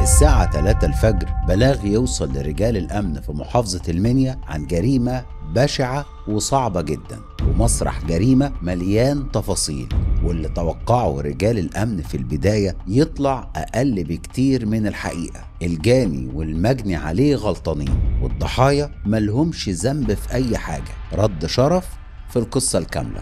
الساعة 3 الفجر بلاغ يوصل لرجال الأمن في محافظة المنيا عن جريمة بشعة وصعبة جدا ومسرح جريمة مليان تفاصيل واللي توقعه رجال الأمن في البداية يطلع أقل بكتير من الحقيقة الجاني والمجني عليه غلطانين والضحايا ملهمش ذنب في أي حاجة رد شرف في القصة الكاملة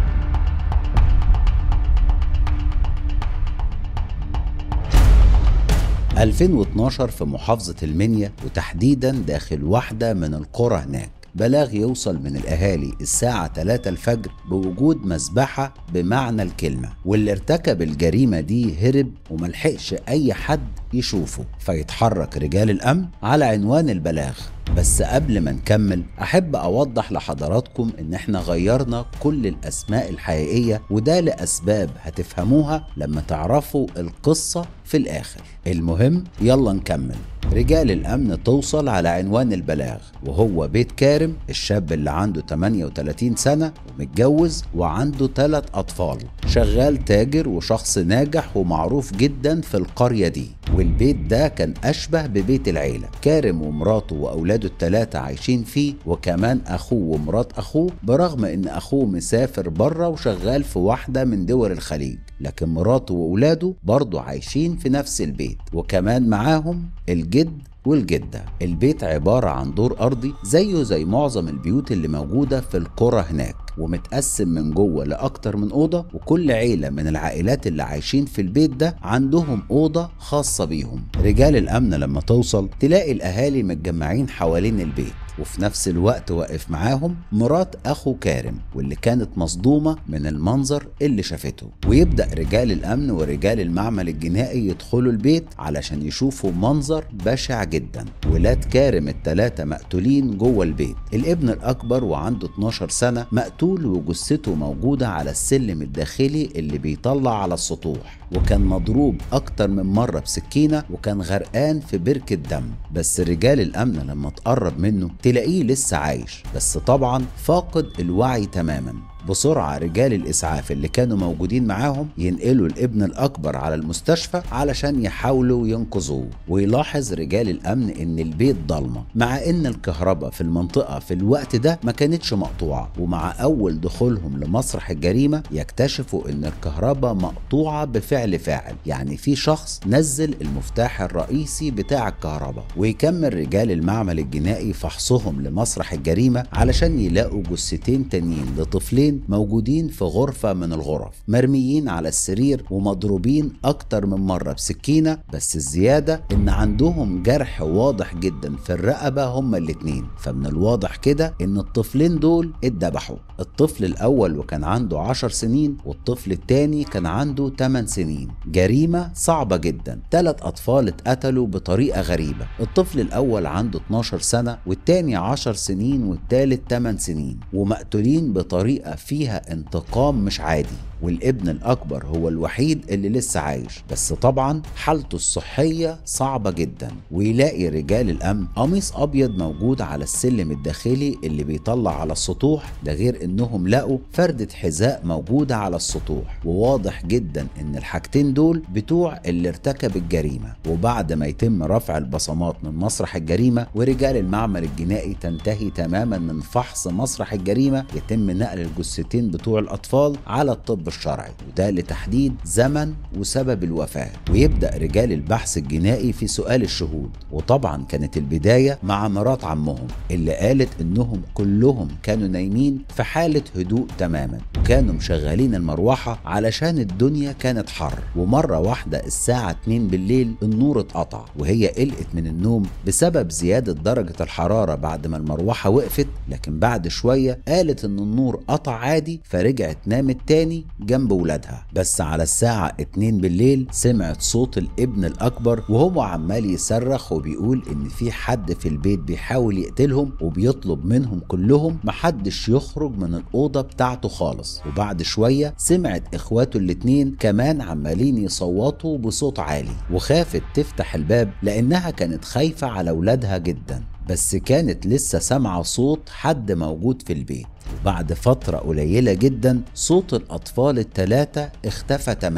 2012 في محافظة المنيا وتحديدا داخل واحدة من القرى هناك بلاغ يوصل من الأهالي الساعة 3 الفجر بوجود مذبحة بمعنى الكلمة واللي ارتكب الجريمة دي هرب وملحقش أي حد يشوفه فيتحرك رجال الأمن على عنوان البلاغ بس قبل ما نكمل أحب أوضح لحضراتكم إن إحنا غيرنا كل الأسماء الحقيقية وده لأسباب هتفهموها لما تعرفوا القصة في الآخر المهم يلا نكمل رجال الأمن توصل على عنوان البلاغ وهو بيت كارم الشاب اللي عنده 38 سنة ومتجوز وعنده ثلاث أطفال شغال تاجر وشخص ناجح ومعروف جدا في القرية دي والبيت ده كان أشبه ببيت العيلة كارم ومراته وأولاده الثلاثة عايشين فيه وكمان أخوه ومرات أخوه برغم إن أخوه مسافر بره وشغال في واحدة من دول الخليج لكن مراته وأولاده برضه عايشين في نفس البيت وكمان معاهم الجد والجدة البيت عبارة عن دور أرضي زيه زي معظم البيوت اللي موجودة في القرى هناك ومتقسم من جوه لأكتر من أوضة وكل عيلة من العائلات اللي عايشين في البيت ده عندهم أوضة خاصة بيهم رجال الأمن لما توصل تلاقي الأهالي متجمعين حوالين البيت وفي نفس الوقت واقف معاهم مرات اخو كارم واللي كانت مصدومه من المنظر اللي شافته ويبدا رجال الامن ورجال المعمل الجنائي يدخلوا البيت علشان يشوفوا منظر بشع جدا ولاد كارم الثلاثه مقتولين جوه البيت الابن الاكبر وعنده 12 سنه مقتول وجثته موجوده على السلم الداخلي اللي بيطلع على السطوح وكان مضروب اكتر من مره بسكينه وكان غرقان في بركه دم بس رجال الامن لما تقرب منه تلاقيه لسه عايش بس طبعا فاقد الوعي تماما بسرعة رجال الإسعاف اللي كانوا موجودين معاهم ينقلوا الابن الأكبر على المستشفى علشان يحاولوا ينقذوه ويلاحظ رجال الأمن إن البيت ضلمة مع إن الكهرباء في المنطقة في الوقت ده ما كانتش مقطوعة ومع أول دخولهم لمسرح الجريمة يكتشفوا إن الكهرباء مقطوعة بفعل فاعل يعني في شخص نزل المفتاح الرئيسي بتاع الكهرباء ويكمل رجال المعمل الجنائي فحصهم لمسرح الجريمة علشان يلاقوا جثتين تانيين لطفلين موجودين في غرفة من الغرف مرميين على السرير ومضروبين أكتر من مرة بسكينة بس الزيادة إن عندهم جرح واضح جدا في الرقبة هما الاتنين فمن الواضح كده إن الطفلين دول اتذبحوا الطفل الأول وكان عنده 10 سنين والطفل التاني كان عنده 8 سنين جريمة صعبة جدا ثلاث أطفال اتقتلوا بطريقة غريبة الطفل الأول عنده 12 سنة والتاني 10 سنين والتالت 8 سنين ومقتولين بطريقة فيها انتقام مش عادي والابن الأكبر هو الوحيد اللي لسه عايش بس طبعا حالته الصحية صعبة جدا ويلاقي رجال الأمن قميص أبيض موجود على السلم الداخلي اللي بيطلع على السطوح ده غير إنهم لقوا فردة حذاء موجودة على السطوح وواضح جدا إن الحاجتين دول بتوع اللي ارتكب الجريمة وبعد ما يتم رفع البصمات من مسرح الجريمة ورجال المعمل الجنائي تنتهي تماما من فحص مسرح الجريمة يتم نقل الجثتين بتوع الأطفال على الطب الشرعي وده لتحديد زمن وسبب الوفاة ويبدأ رجال البحث الجنائي في سؤال الشهود وطبعا كانت البداية مع مرات عمهم اللي قالت انهم كلهم كانوا نايمين في حالة هدوء تماما وكانوا مشغلين المروحة علشان الدنيا كانت حر ومرة واحدة الساعة 2 بالليل النور اتقطع وهي قلقت من النوم بسبب زيادة درجة الحرارة بعد ما المروحة وقفت لكن بعد شوية قالت ان النور قطع عادي فرجعت نامت تاني جنب ولادها بس على الساعة 2 بالليل سمعت صوت الابن الأكبر وهو عمال يصرخ وبيقول إن في حد في البيت بيحاول يقتلهم وبيطلب منهم كلهم محدش يخرج من الأوضة بتاعته خالص وبعد شوية سمعت إخواته الاتنين كمان عمالين يصوتوا بصوت عالي وخافت تفتح الباب لأنها كانت خايفة على ولادها جدا بس كانت لسه سامعة صوت حد موجود في البيت وبعد فترة قليلة جدا صوت الأطفال التلاتة اختفى تماما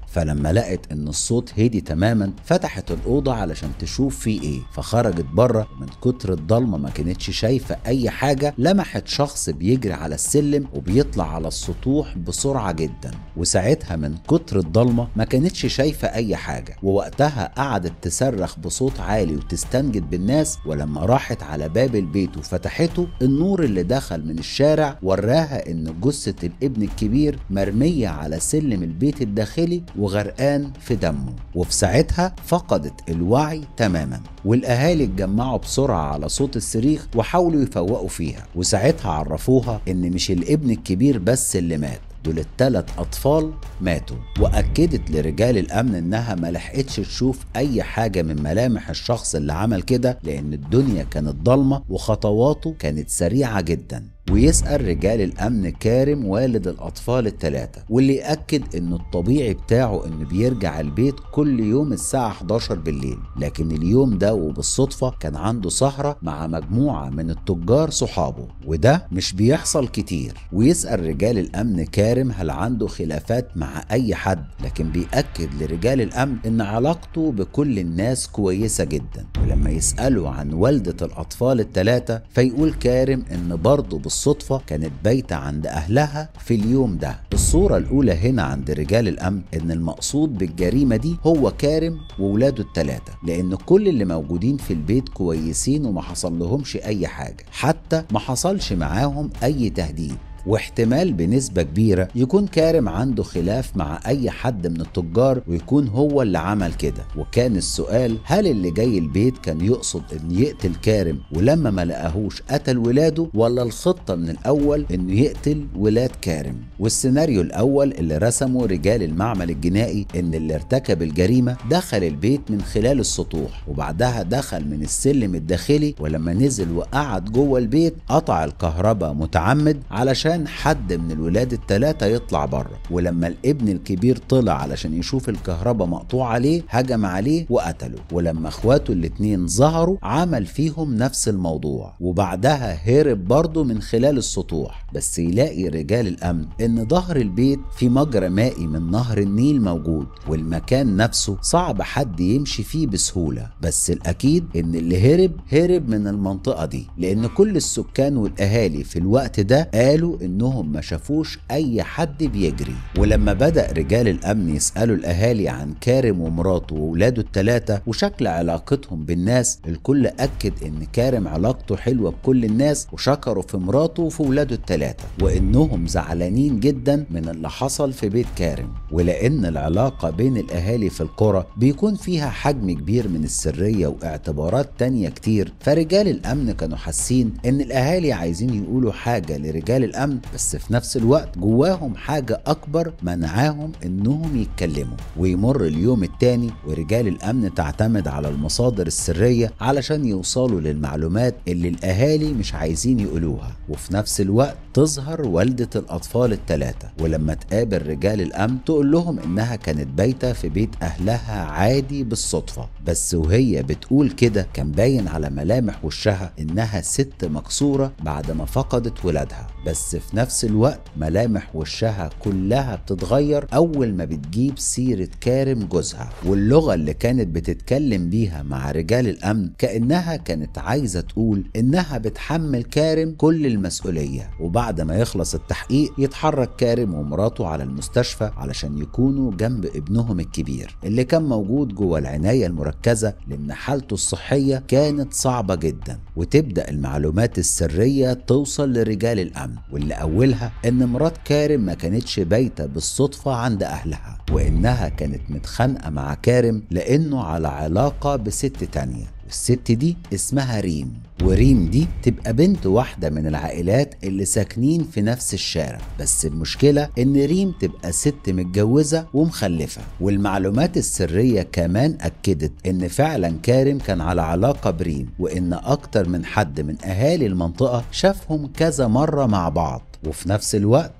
فلما لقت ان الصوت هدي تماما فتحت الاوضه علشان تشوف فيه ايه فخرجت بره من كتر الضلمه ما كانتش شايفه اي حاجه لمحت شخص بيجري على السلم وبيطلع على السطوح بسرعه جدا وساعتها من كتر الضلمه ما كانتش شايفه اي حاجه ووقتها قعدت تصرخ بصوت عالي وتستنجد بالناس ولما راحت على باب البيت وفتحته النور اللي دخل من الشارع وراها ان جثه الابن الكبير مرميه على سلم البيت الداخلي وغرقان في دمه وفي ساعتها فقدت الوعي تماما والاهالي اتجمعوا بسرعه على صوت الصريخ وحاولوا يفوقوا فيها وساعتها عرفوها ان مش الابن الكبير بس اللي مات دول التلات أطفال ماتوا وأكدت لرجال الأمن إنها ما لحقتش تشوف أي حاجة من ملامح الشخص اللي عمل كده لأن الدنيا كانت ضلمة وخطواته كانت سريعة جدا ويسأل رجال الأمن كارم والد الأطفال الثلاثة واللي يأكد إنه الطبيعي بتاعه إنه بيرجع البيت كل يوم الساعة 11 بالليل لكن اليوم ده وبالصدفة كان عنده سهرة مع مجموعة من التجار صحابه وده مش بيحصل كتير ويسأل رجال الأمن كارم هل عنده خلافات مع أي حد لكن بيأكد لرجال الأمن إن علاقته بكل الناس كويسة جدا ولما يسألوا عن والدة الأطفال الثلاثة فيقول كارم إن برضه بالصدفة كانت بايتة عند أهلها في اليوم ده الصورة الأولى هنا عند رجال الأمن إن المقصود بالجريمة دي هو كارم وولاده التلاتة لأن كل اللي موجودين في البيت كويسين وما حصل لهمش أي حاجة حتى ما حصلش معاهم أي تهديد واحتمال بنسبة كبيرة يكون كارم عنده خلاف مع أي حد من التجار ويكون هو اللي عمل كده وكان السؤال هل اللي جاي البيت كان يقصد إن يقتل كارم ولما ما لقاهوش قتل ولاده ولا الخطة من الأول إنه يقتل ولاد كارم والسيناريو الأول اللي رسمه رجال المعمل الجنائي إن اللي ارتكب الجريمة دخل البيت من خلال السطوح وبعدها دخل من السلم الداخلي ولما نزل وقعد جوه البيت قطع الكهرباء متعمد علشان عشان حد من الولاد التلاتة يطلع بره ولما الابن الكبير طلع علشان يشوف الكهرباء مقطوع عليه هجم عليه وقتله ولما اخواته الاتنين ظهروا عمل فيهم نفس الموضوع وبعدها هرب برضه من خلال السطوح بس يلاقي رجال الامن ان ظهر البيت في مجرى مائي من نهر النيل موجود والمكان نفسه صعب حد يمشي فيه بسهولة بس الاكيد ان اللي هرب هرب من المنطقة دي لان كل السكان والاهالي في الوقت ده قالوا انهم ما شافوش اي حد بيجري ولما بدا رجال الامن يسالوا الاهالي عن كارم ومراته واولاده الثلاثه وشكل علاقتهم بالناس الكل اكد ان كارم علاقته حلوه بكل الناس وشكروا في مراته وفي اولاده الثلاثه وانهم زعلانين جدا من اللي حصل في بيت كارم ولان العلاقه بين الاهالي في القرى بيكون فيها حجم كبير من السريه واعتبارات تانية كتير فرجال الامن كانوا حاسين ان الاهالي عايزين يقولوا حاجه لرجال الامن بس في نفس الوقت جواهم حاجة أكبر منعاهم إنهم يتكلموا ويمر اليوم التاني ورجال الأمن تعتمد على المصادر السرية علشان يوصلوا للمعلومات اللي الأهالي مش عايزين يقولوها وفي نفس الوقت تظهر والدة الأطفال الثلاثة ولما تقابل رجال الأمن تقول لهم إنها كانت بايتة في بيت أهلها عادي بالصدفة بس وهي بتقول كده كان باين على ملامح وشها إنها ست مكسورة بعد ما فقدت ولادها بس في نفس الوقت ملامح وشها كلها بتتغير أول ما بتجيب سيرة كارم جوزها واللغة اللي كانت بتتكلم بيها مع رجال الأمن كأنها كانت عايزة تقول إنها بتحمل كارم كل المسؤولية وبعد ما يخلص التحقيق يتحرك كارم ومراته على المستشفى علشان يكونوا جنب ابنهم الكبير اللي كان موجود جوه العناية المركزة لأن حالته الصحية كانت صعبة جدا وتبدأ المعلومات السرية توصل لرجال الأمن واللي أولها إن مرات كارم ما كانتش بايتة بالصدفة عند أهلها وإنها كانت متخانقة مع كارم لأنه على علاقة بست تانية الست دي اسمها ريم وريم دي تبقى بنت واحدة من العائلات اللي ساكنين في نفس الشارع بس المشكلة ان ريم تبقى ست متجوزة ومخلفة والمعلومات السرية كمان اكدت ان فعلا كارم كان على علاقة بريم وان اكتر من حد من اهالي المنطقة شافهم كذا مرة مع بعض وفي نفس الوقت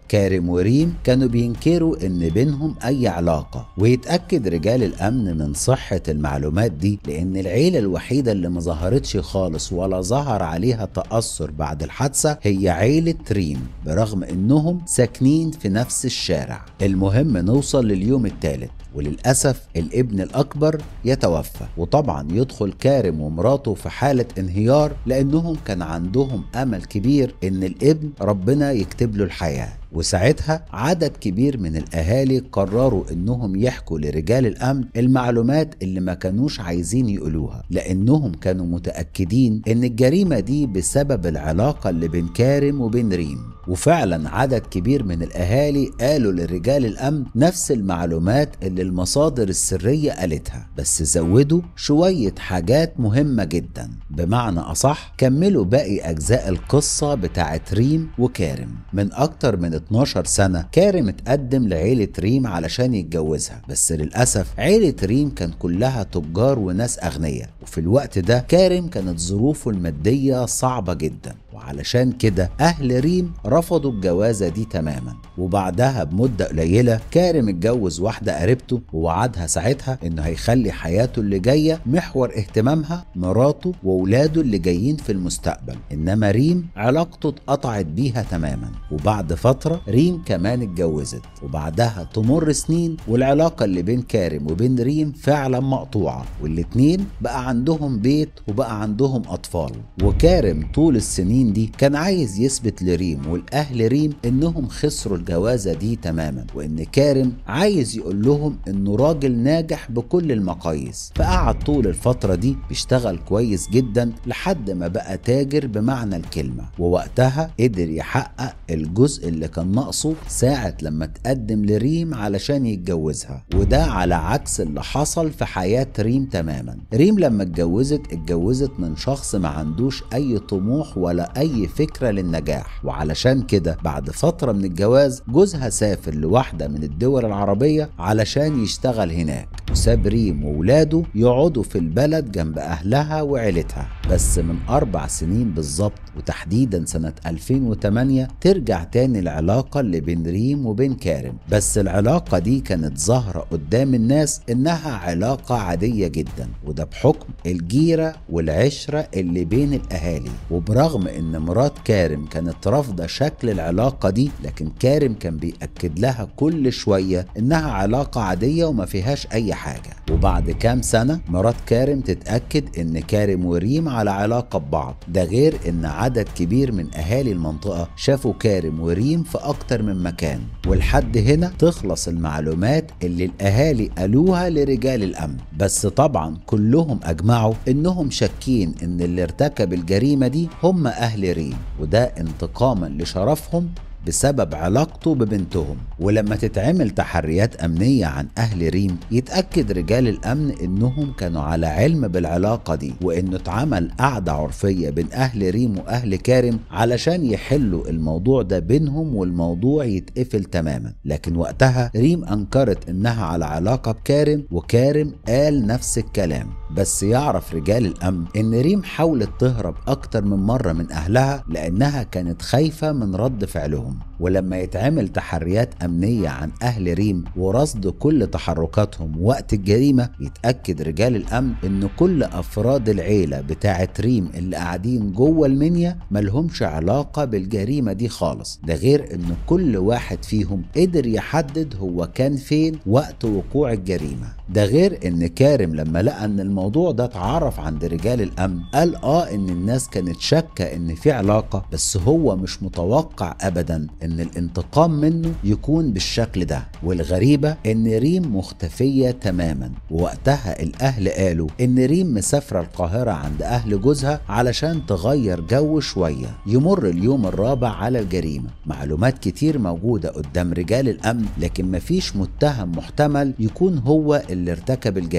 كارم وريم كانوا بينكروا ان بينهم اي علاقة ويتأكد رجال الامن من صحة المعلومات دي لان العيلة الوحيدة اللي ما ظهرتش خالص ولا ظهر عليها تأثر بعد الحادثة هي عيلة ريم برغم انهم ساكنين في نفس الشارع المهم نوصل لليوم الثالث وللأسف الابن الأكبر يتوفى وطبعا يدخل كارم ومراته في حالة انهيار لأنهم كان عندهم أمل كبير إن الابن ربنا يكتب له الحياة وساعتها عدد كبير من الاهالي قرروا انهم يحكوا لرجال الامن المعلومات اللي ما كانوش عايزين يقولوها لانهم كانوا متاكدين ان الجريمه دي بسبب العلاقه اللي بين كارم وبين ريم وفعلا عدد كبير من الاهالي قالوا لرجال الامن نفس المعلومات اللي المصادر السريه قالتها بس زودوا شويه حاجات مهمه جدا بمعنى اصح كملوا باقي اجزاء القصه بتاعت ريم وكارم من اكتر من 12 سنه كارم اتقدم لعيله ريم علشان يتجوزها بس للاسف عيله ريم كان كلها تجار وناس اغنياء وفي الوقت ده كارم كانت ظروفه الماديه صعبه جدا وعلشان كده أهل ريم رفضوا الجوازة دي تماما وبعدها بمدة قليلة كارم اتجوز واحدة قريبته ووعدها ساعتها إنه هيخلي حياته اللي جاية محور اهتمامها مراته وولاده اللي جايين في المستقبل إنما ريم علاقته اتقطعت بيها تماما وبعد فترة ريم كمان اتجوزت وبعدها تمر سنين والعلاقة اللي بين كارم وبين ريم فعلا مقطوعة والاتنين بقى عندهم بيت وبقى عندهم أطفال وكارم طول السنين دي كان عايز يثبت لريم والأهل ريم إنهم خسروا الجوازة دي تماما وإن كارم عايز يقول لهم إنه راجل ناجح بكل المقاييس فقعد طول الفترة دي بيشتغل كويس جدا لحد ما بقى تاجر بمعنى الكلمة ووقتها قدر يحقق الجزء اللي كان ناقصه ساعة لما تقدم لريم علشان يتجوزها وده على عكس اللي حصل في حياة ريم تماما ريم لما اتجوزت اتجوزت من شخص ما عندوش أي طموح ولا أي فكرة للنجاح وعلشان كده بعد فترة من الجواز جوزها سافر لواحدة من الدول العربية علشان يشتغل هناك وساب ريم وولاده يقعدوا في البلد جنب أهلها وعيلتها بس من أربع سنين بالظبط وتحديدا سنة 2008 ترجع تاني العلاقة اللي بين ريم وبين كارم بس العلاقة دي كانت ظاهرة قدام الناس إنها علاقة عادية جدا وده بحكم الجيرة والعشرة اللي بين الأهالي وبرغم إن مرات كارم كانت رافضة شكل العلاقة دي لكن كارم كان بيأكد لها كل شوية إنها علاقة عادية وما فيهاش أي حاجة وبعد كام سنة مرات كارم تتأكد إن كارم وريم على علاقة ببعض ده غير إن عدد كبير من أهالي المنطقة شافوا كارم وريم في أكتر من مكان ولحد هنا تخلص المعلومات اللي الأهالي قالوها لرجال الأمن بس طبعا كلهم أجمعوا إنهم شاكين إن اللي ارتكب الجريمة دي هم أهل ريم وده انتقاما لشرفهم بسبب علاقته ببنتهم ولما تتعمل تحريات أمنية عن أهل ريم يتأكد رجال الأمن إنهم كانوا على علم بالعلاقة دي وإنه اتعمل قعدة عرفية بين أهل ريم وأهل كارم علشان يحلوا الموضوع ده بينهم والموضوع يتقفل تماما لكن وقتها ريم أنكرت إنها على علاقة بكارم وكارم قال نفس الكلام بس يعرف رجال الأمن إن ريم حاولت تهرب أكتر من مرة من أهلها لأنها كانت خايفة من رد فعلهم ولما يتعمل تحريات أمنية عن أهل ريم ورصد كل تحركاتهم وقت الجريمة يتأكد رجال الأمن إن كل أفراد العيلة بتاعة ريم اللي قاعدين جوه المنيا ملهمش علاقة بالجريمة دي خالص ده غير إن كل واحد فيهم قدر يحدد هو كان فين وقت وقوع الجريمة ده غير إن كارم لما لقى إن الموضوع ده اتعرف عند رجال الأمن قال آه إن الناس كانت شاكة إن في علاقة بس هو مش متوقع أبدا إن الانتقام منه يكون بالشكل ده والغريبة إن ريم مختفية تماما ووقتها الأهل قالوا إن ريم مسافرة القاهرة عند أهل جوزها علشان تغير جو شوية يمر اليوم الرابع على الجريمة معلومات كتير موجودة قدام رجال الأمن لكن مفيش متهم محتمل يكون هو اللي ارتكب الجريمة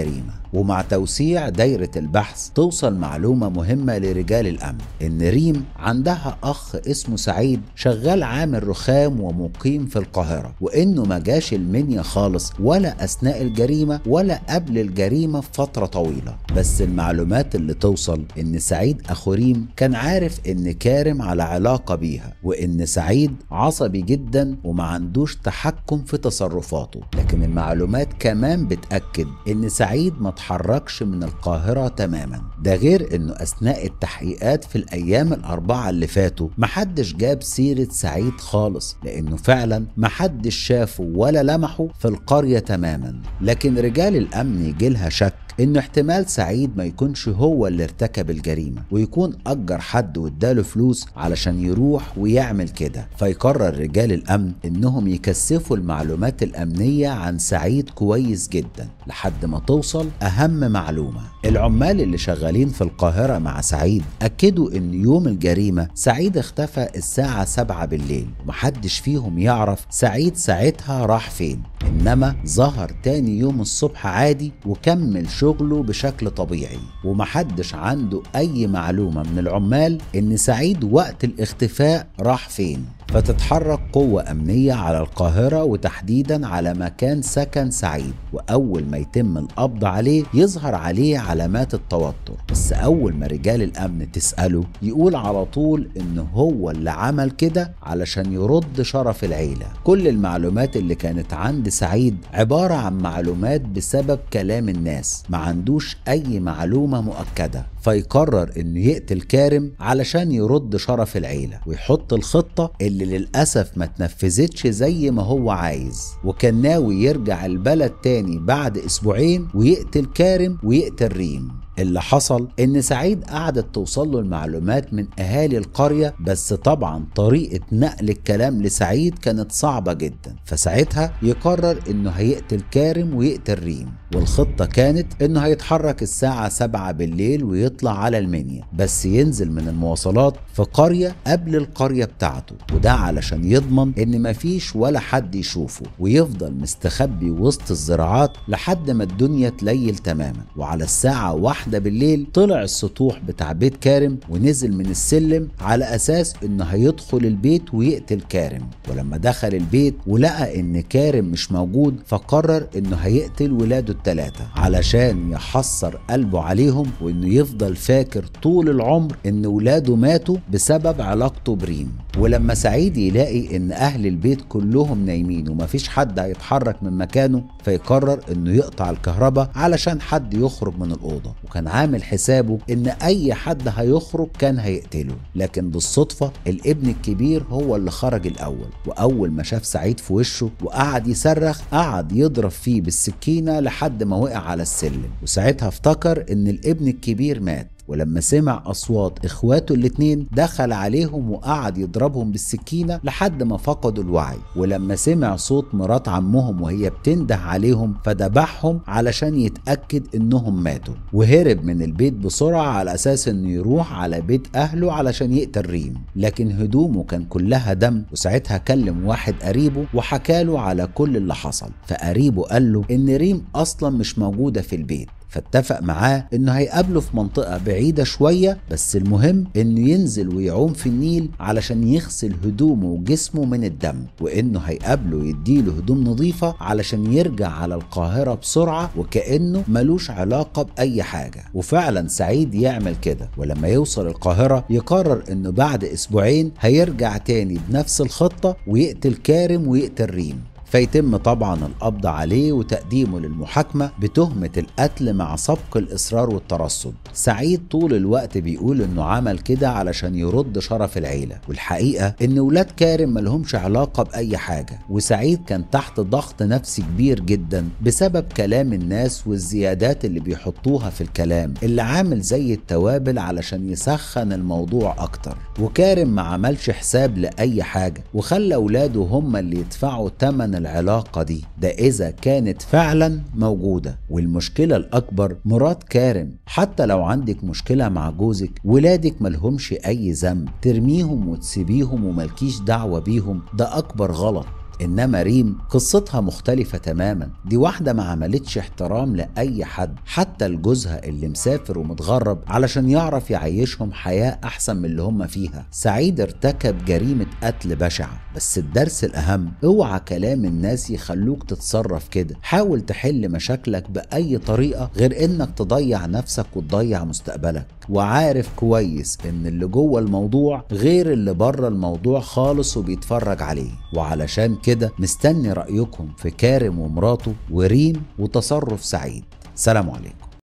ومع توسيع دايرة البحث توصل معلومة مهمة لرجال الأمن إن ريم عندها أخ اسمه سعيد شغال عامل رخام ومقيم في القاهرة وإنه ما جاش المنيا خالص ولا أثناء الجريمة ولا قبل الجريمة بفترة طويلة بس المعلومات اللي توصل إن سعيد أخو ريم كان عارف إن كارم على علاقة بيها وإن سعيد عصبي جدا وما عندوش تحكم في تصرفاته لكن المعلومات كمان بتأكد إن سعيد ما تحركش من القاهرة تماما ده غير إنه أثناء التحقيقات في الأيام الأربعة اللي فاتوا محدش جاب سيرة سعيد خالص لأنه فعلا محدش شافه ولا لمحه في القرية تماما لكن رجال الأمن يجيلها شك انه احتمال سعيد ما يكونش هو اللي ارتكب الجريمه ويكون اجر حد واداله فلوس علشان يروح ويعمل كده فيقرر رجال الامن انهم يكثفوا المعلومات الامنيه عن سعيد كويس جدا لحد ما توصل اهم معلومه العمال اللي شغالين في القاهره مع سعيد اكدوا ان يوم الجريمه سعيد اختفى الساعه 7 بالليل ومحدش فيهم يعرف سعيد ساعتها راح فين انما ظهر تاني يوم الصبح عادي وكمل شغله بشكل طبيعي ومحدش عنده اي معلومه من العمال ان سعيد وقت الاختفاء راح فين فتتحرك قوة أمنية على القاهرة وتحديدا على مكان سكن سعيد وأول ما يتم القبض عليه يظهر عليه علامات التوتر بس أول ما رجال الأمن تسأله يقول على طول إن هو اللي عمل كده علشان يرد شرف العيلة كل المعلومات اللي كانت عند سعيد عبارة عن معلومات بسبب كلام الناس ما عندوش أي معلومة مؤكدة فيقرر انه يقتل كارم علشان يرد شرف العيله ويحط الخطه اللي للاسف ما تنفذتش زي ما هو عايز وكان ناوي يرجع البلد تاني بعد اسبوعين ويقتل كارم ويقتل ريم اللي حصل ان سعيد قعدت توصل له المعلومات من اهالي القريه بس طبعا طريقه نقل الكلام لسعيد كانت صعبه جدا فساعتها يقرر انه هيقتل كارم ويقتل ريم والخطه كانت انه هيتحرك الساعه 7 بالليل ويطلع على المنيا بس ينزل من المواصلات في قريه قبل القريه بتاعته وده علشان يضمن ان مفيش ولا حد يشوفه ويفضل مستخبي وسط الزراعات لحد ما الدنيا تليل تماما وعلى الساعه واحدة بالليل طلع السطوح بتاع بيت كارم ونزل من السلم على اساس انه هيدخل البيت ويقتل كارم ولما دخل البيت ولقى ان كارم مش موجود فقرر انه هيقتل ولاده التلاتة علشان يحسر قلبه عليهم وانه يفضل فاكر طول العمر ان ولاده ماتوا بسبب علاقته بريم ولما سعيد يلاقي ان اهل البيت كلهم نايمين ومفيش حد هيتحرك من مكانه فيقرر انه يقطع الكهرباء علشان حد يخرج من الاوضه وكان عامل حسابه ان اي حد هيخرج كان هيقتله لكن بالصدفه الابن الكبير هو اللي خرج الاول واول ما شاف سعيد في وشه وقعد يصرخ قعد يضرب فيه بالسكينه لحد ما وقع على السلم وساعتها افتكر ان الابن الكبير مات ولما سمع أصوات إخواته الاتنين دخل عليهم وقعد يضربهم بالسكينة لحد ما فقدوا الوعي ولما سمع صوت مرات عمهم وهي بتنده عليهم فدبحهم علشان يتأكد إنهم ماتوا وهرب من البيت بسرعة على أساس إنه يروح على بيت أهله علشان يقتل ريم لكن هدومه كان كلها دم وساعتها كلم واحد قريبه وحكاله على كل اللي حصل فقريبه قال له إن ريم أصلا مش موجودة في البيت فاتفق معاه انه هيقابله في منطقة بعيدة شوية بس المهم انه ينزل ويعوم في النيل علشان يغسل هدومه وجسمه من الدم وانه هيقابله يديله هدوم نظيفة علشان يرجع على القاهرة بسرعة وكأنه ملوش علاقة بأي حاجة وفعلا سعيد يعمل كده ولما يوصل القاهرة يقرر انه بعد اسبوعين هيرجع تاني بنفس الخطة ويقتل كارم ويقتل ريم فيتم طبعا القبض عليه وتقديمه للمحاكمة بتهمة القتل مع سبق الإصرار والترصد سعيد طول الوقت بيقول إنه عمل كده علشان يرد شرف العيلة والحقيقة إن ولاد كارم ملهمش علاقة بأي حاجة وسعيد كان تحت ضغط نفسي كبير جدا بسبب كلام الناس والزيادات اللي بيحطوها في الكلام اللي عامل زي التوابل علشان يسخن الموضوع أكتر وكارم ما عملش حساب لأي حاجة وخلى ولاده هم اللي يدفعوا تمن العلاقة دي ده إذا كانت فعلا موجودة والمشكلة الأكبر مرات كارم حتى لو عندك مشكلة مع جوزك ولادك ملهمش أي ذنب ترميهم وتسيبيهم وملكيش دعوة بيهم ده أكبر غلط انما ريم قصتها مختلفة تماما دي واحدة ما عملتش احترام لأي حد حتى لجوزها اللي مسافر ومتغرب علشان يعرف يعيشهم حياة أحسن من اللي هم فيها سعيد ارتكب جريمة قتل بشعة بس الدرس الأهم اوعى كلام الناس يخلوك تتصرف كده حاول تحل مشاكلك بأي طريقة غير انك تضيع نفسك وتضيع مستقبلك وعارف كويس ان اللي جوه الموضوع غير اللي بره الموضوع خالص وبيتفرج عليه وعلشان كده مستني رأيكم في كارم ومراته وريم وتصرف سعيد سلام عليكم